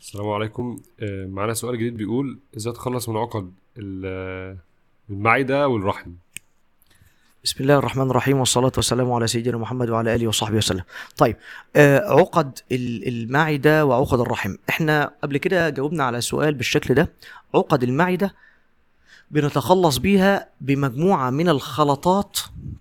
السلام عليكم آه، معانا سؤال جديد بيقول ازاي اتخلص من عقد ال- المعدة والرحم بسم الله الرحمن الرحيم والصلاة والسلام على سيدنا محمد وعلى آله وصحبه وسلم طيب آه عقد ال- المعدة وعقد الرحم احنا قبل كده جاوبنا على سؤال بالشكل ده عقد المعدة بنتخلص بيها بمجموعة من الخلطات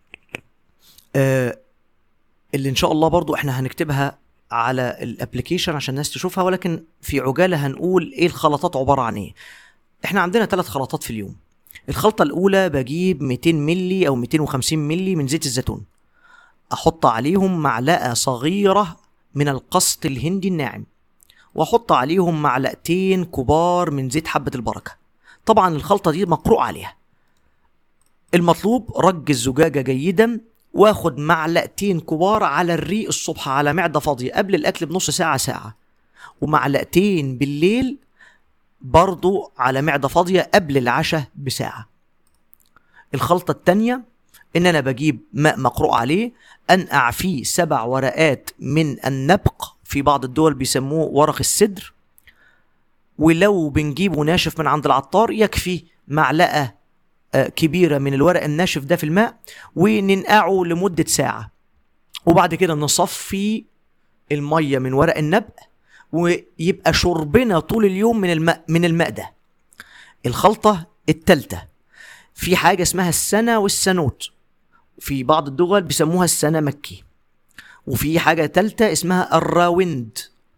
آه اللي ان شاء الله برضو احنا هنكتبها على الابلكيشن عشان الناس تشوفها ولكن في عجالة هنقول ايه الخلطات عبارة عن ايه احنا عندنا ثلاث خلطات في اليوم الخلطة الأولى بجيب 200 ملي أو 250 ملي من زيت الزيتون أحط عليهم معلقة صغيرة من القسط الهندي الناعم وأحط عليهم معلقتين كبار من زيت حبة البركة طبعا الخلطة دي مقروء عليها المطلوب رج الزجاجة جيدا واخد معلقتين كبار على الريق الصبح على معدة فاضية قبل الأكل بنص ساعة ساعة ومعلقتين بالليل برضو على معدة فاضية قبل العشاء بساعة الخلطة التانية إن أنا بجيب ماء مقروء عليه أنقع فيه سبع ورقات من النبق في بعض الدول بيسموه ورق السدر ولو بنجيبه ناشف من عند العطار يكفي معلقة آه، كبيرة من الورق الناشف ده في الماء وننقعه لمدة ساعة وبعد كده نصفي المية من ورق النبق ويبقى شربنا طول اليوم من الماء من الماء ده الخلطة التالتة في حاجة اسمها السنة والسنوت في بعض الدول بيسموها السنة مكي وفي حاجة تالتة اسمها الراوند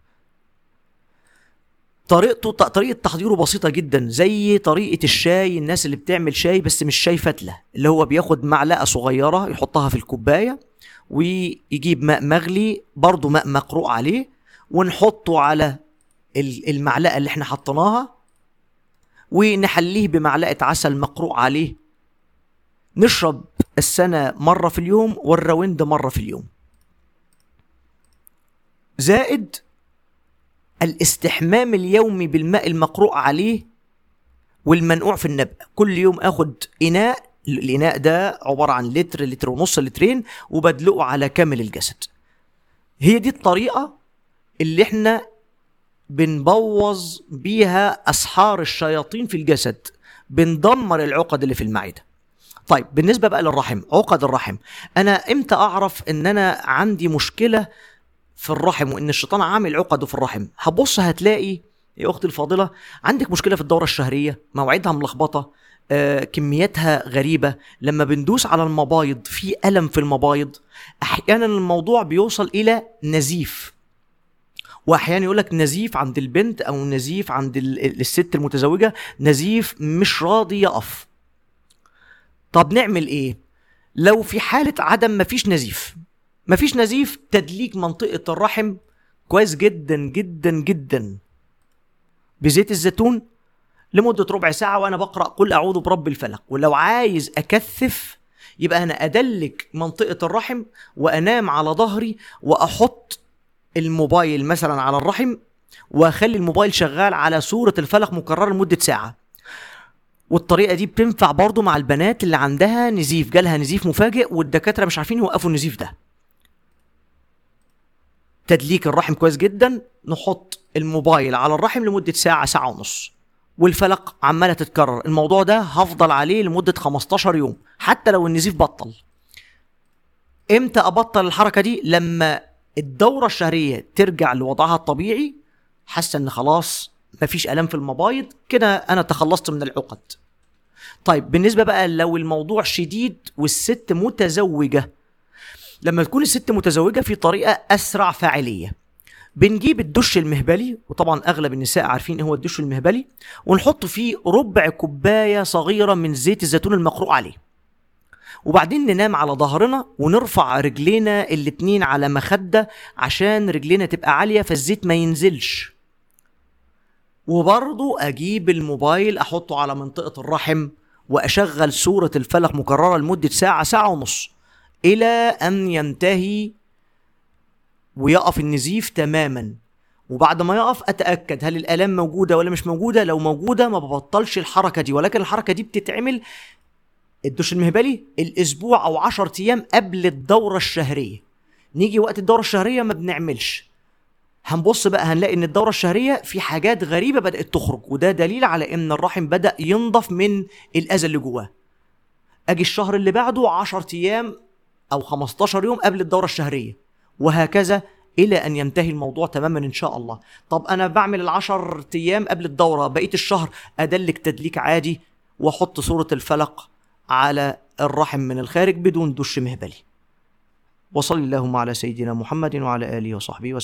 طريقته ط- طريقة تحضيره بسيطة جدا زي طريقة الشاي الناس اللي بتعمل شاي بس مش شاي فتلة اللي هو بياخد معلقة صغيرة يحطها في الكوباية ويجيب ماء مغلي برضه ماء مقروء عليه ونحطه على ال- المعلقة اللي احنا حطيناها ونحليه بمعلقة عسل مقروء عليه نشرب السنة مرة في اليوم والراوند مرة في اليوم زائد الاستحمام اليومي بالماء المقروء عليه والمنقوع في النبق كل يوم اخد اناء الاناء ده عبارة عن لتر لتر ونص لترين وبدلقه على كامل الجسد هي دي الطريقة اللي احنا بنبوظ بيها اسحار الشياطين في الجسد بندمر العقد اللي في المعده طيب بالنسبه بقى للرحم عقد الرحم انا امتى اعرف ان انا عندي مشكله في الرحم وان الشيطان عامل عقده في الرحم هبص هتلاقي يا اختي الفاضله عندك مشكله في الدوره الشهريه مواعيدها ملخبطه آه، كمياتها غريبه لما بندوس على المبايض في الم في المبايض احيانا الموضوع بيوصل الى نزيف واحيانا يقول لك نزيف عند البنت او نزيف عند ال- ال- الست المتزوجه نزيف مش راضي يقف طب نعمل ايه لو في حاله عدم مفيش نزيف مفيش نزيف تدليك منطقه الرحم كويس جدا جدا جدا بزيت الزيتون لمده ربع ساعه وانا بقرا قل اعوذ برب الفلق ولو عايز اكثف يبقى انا ادلك منطقه الرحم وانام على ظهري واحط الموبايل مثلا على الرحم واخلي الموبايل شغال على صورة الفلق مكررة لمدة ساعة والطريقة دي بتنفع برضو مع البنات اللي عندها نزيف جالها نزيف مفاجئ والدكاترة مش عارفين يوقفوا النزيف ده تدليك الرحم كويس جدا نحط الموبايل على الرحم لمدة ساعة ساعة ونص والفلق عمالة تتكرر الموضوع ده هفضل عليه لمدة 15 يوم حتى لو النزيف بطل امتى ابطل الحركه دي لما الدوره الشهريه ترجع لوضعها الطبيعي حاسه ان خلاص مفيش الام في المبايض كده انا تخلصت من العقد طيب بالنسبه بقى لو الموضوع شديد والست متزوجه لما تكون الست متزوجه في طريقه اسرع فاعليه بنجيب الدش المهبلي وطبعا اغلب النساء عارفين ايه هو الدش المهبلي ونحط فيه ربع كوبايه صغيره من زيت الزيتون المقروء عليه وبعدين ننام على ظهرنا ونرفع رجلينا الاتنين على مخدة عشان رجلينا تبقى عالية فالزيت ما ينزلش وبرضو أجيب الموبايل أحطه على منطقة الرحم وأشغل سورة الفلق مكررة لمدة ساعة ساعة ونص إلى أن ينتهي ويقف النزيف تماما وبعد ما يقف اتاكد هل الالام موجوده ولا مش موجوده لو موجوده ما ببطلش الحركه دي ولكن الحركه دي بتتعمل الدش المهبلي الاسبوع او 10 ايام قبل الدوره الشهريه نيجي وقت الدوره الشهريه ما بنعملش هنبص بقى هنلاقي ان الدوره الشهريه في حاجات غريبه بدات تخرج وده دليل على ان الرحم بدا ينضف من الاذى اللي جواه اجي الشهر اللي بعده 10 ايام او 15 يوم قبل الدوره الشهريه وهكذا الى ان ينتهي الموضوع تماما ان شاء الله طب انا بعمل العشر ايام قبل الدوره بقيه الشهر ادلك تدليك عادي واحط صوره الفلق على الرحم من الخارج بدون دش مهبلي وصل اللهم على سيدنا محمد وعلى اله وصحبه وسلم